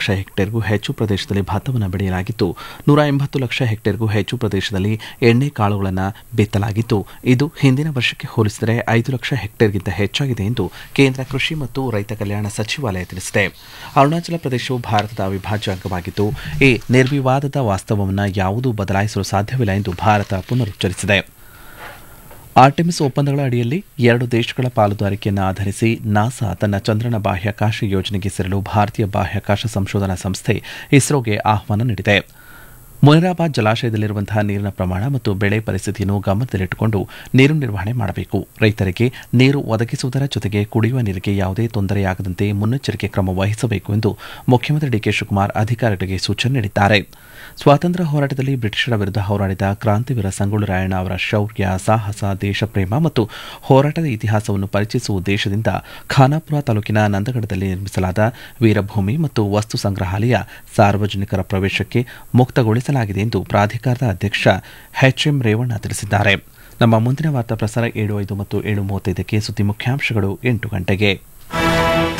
ಲಕ್ಷ ಹೆಕ್ಟೇರ್ಗೂ ಹೆಚ್ಚು ಪ್ರದೇಶದಲ್ಲಿ ಭತ್ತವನ್ನು ಬೆಳೆಯಲಾಗಿದ್ದು ನೂರ ಎಂಬತ್ತು ಲಕ್ಷ ಹೆಕ್ಟೇರ್ಗೂ ಹೆಚ್ಚು ಪ್ರದೇಶದಲ್ಲಿ ಎಣ್ಣೆ ಕಾಳುಗಳನ್ನು ಬಿತ್ತಲಾಗಿದ್ದು ಇದು ಹಿಂದಿನ ವರ್ಷಕ್ಕೆ ಹೋಲಿಸಿದರೆ ಐದು ಲಕ್ಷ ಹೆಕ್ಟೇರ್ಗಿಂತ ಹೆಚ್ಚಾಗಿದೆ ಎಂದು ಕೇಂದ್ರ ಕೃಷಿ ಮತ್ತು ರೈತ ಕಲ್ಯಾಣ ಸಚಿವಾಲಯ ತಿಳಿಸಿದೆ ಅರುಣಾಚಲ ಪ್ರದೇಶವು ಭಾರತದ ಅವಿಭಾಜ್ಯ ಅಂಗವಾಗಿದ್ದು ಈ ನಿರ್ವಿವಾದದ ವಾಸ್ತವವನ್ನು ಯಾವುದೂ ಬದಲಾಯಿಸಲು ಸಾಧ್ಯವಿಲ್ಲ ಎಂದು ಭಾರತ ಪುನರುಚ್ಚರಿಸಿದೆ ಆರ್ಟೆಮಿಸ್ ಒಪ್ಪಂದಗಳ ಅಡಿಯಲ್ಲಿ ಎರಡು ದೇಶಗಳ ಪಾಲುದಾರಿಕೆಯನ್ನು ಆಧರಿಸಿ ನಾಸಾ ತನ್ನ ಚಂದ್ರನ ಬಾಹ್ಯಾಕಾಶ ಯೋಜನೆಗೆ ಸೇರಲು ಭಾರತೀಯ ಬಾಹ್ಯಾಕಾಶ ಸಂಶೋಧನಾ ಸಂಸ್ಥೆ ಇಸ್ರೋಗೆ ಆಹ್ವಾನ ನೀಡಿದೆ ಮೊಯಿರಾಬಾದ್ ಜಲಾಶಯದಲ್ಲಿರುವಂತಹ ನೀರಿನ ಪ್ರಮಾಣ ಮತ್ತು ಬೆಳೆ ಪರಿಸ್ಥಿತಿಯನ್ನು ಗಮನದಲ್ಲಿಟ್ಟುಕೊಂಡು ನೀರು ನಿರ್ವಹಣೆ ಮಾಡಬೇಕು ರೈತರಿಗೆ ನೀರು ಒದಗಿಸುವುದರ ಜೊತೆಗೆ ಕುಡಿಯುವ ನೀರಿಗೆ ಯಾವುದೇ ತೊಂದರೆಯಾಗದಂತೆ ಮುನ್ನೆಚ್ಚರಿಕೆ ಕ್ರಮ ವಹಿಸಬೇಕು ಎಂದು ಮುಖ್ಯಮಂತ್ರಿ ಡಿಕೆ ಶಿವಕುಮಾರ್ ಅಧಿಕಾರಿಗಳಿಗೆ ಸೂಚನೆ ನೀಡಿದ್ದಾರೆ ಸ್ವಾತಂತ್ರ್ಯ ಹೋರಾಟದಲ್ಲಿ ಬ್ರಿಟಿಷರ ವಿರುದ್ಧ ಹೋರಾಡಿದ ಕ್ರಾಂತಿವೀರ ಸಂಗೊಳ್ಳಿ ರಾಯಣ್ಣ ಅವರ ಶೌರ್ಯ ಸಾಹಸ ದೇಶಪ್ರೇಮ ಮತ್ತು ಹೋರಾಟದ ಇತಿಹಾಸವನ್ನು ಪರಿಚಯಿಸುವ ಉದ್ದೇಶದಿಂದ ಖಾನಾಪುರ ತಾಲೂಕಿನ ನಂದಗಡದಲ್ಲಿ ನಿರ್ಮಿಸಲಾದ ವೀರಭೂಮಿ ಮತ್ತು ವಸ್ತು ಸಂಗ್ರಹಾಲಯ ಸಾರ್ವಜನಿಕರ ಪ್ರವೇಶಕ್ಕೆ ಮುಕ್ತಗೊಳಿಸಲಾಗಿದೆ ಎಂದು ಪ್ರಾಧಿಕಾರದ ಅಧ್ಯಕ್ಷ ಎಚ್ಎಂ ರೇವಣ್ಣ ತಿಳಿಸಿದ್ದಾರೆ ನಮ್ಮ ಮುಂದಿನ ವಾರ್ತಾ ಪ್ರಸಾರ ಏಳು ಐದು ಮತ್ತು ಏಳು ಮೂವತ್ತೈದಕ್ಕೆ ಸುದ್ದಿ ಮುಖ್ಯಾಂಶಗಳು ಎಂಟು ಗಂಟೆಗೆ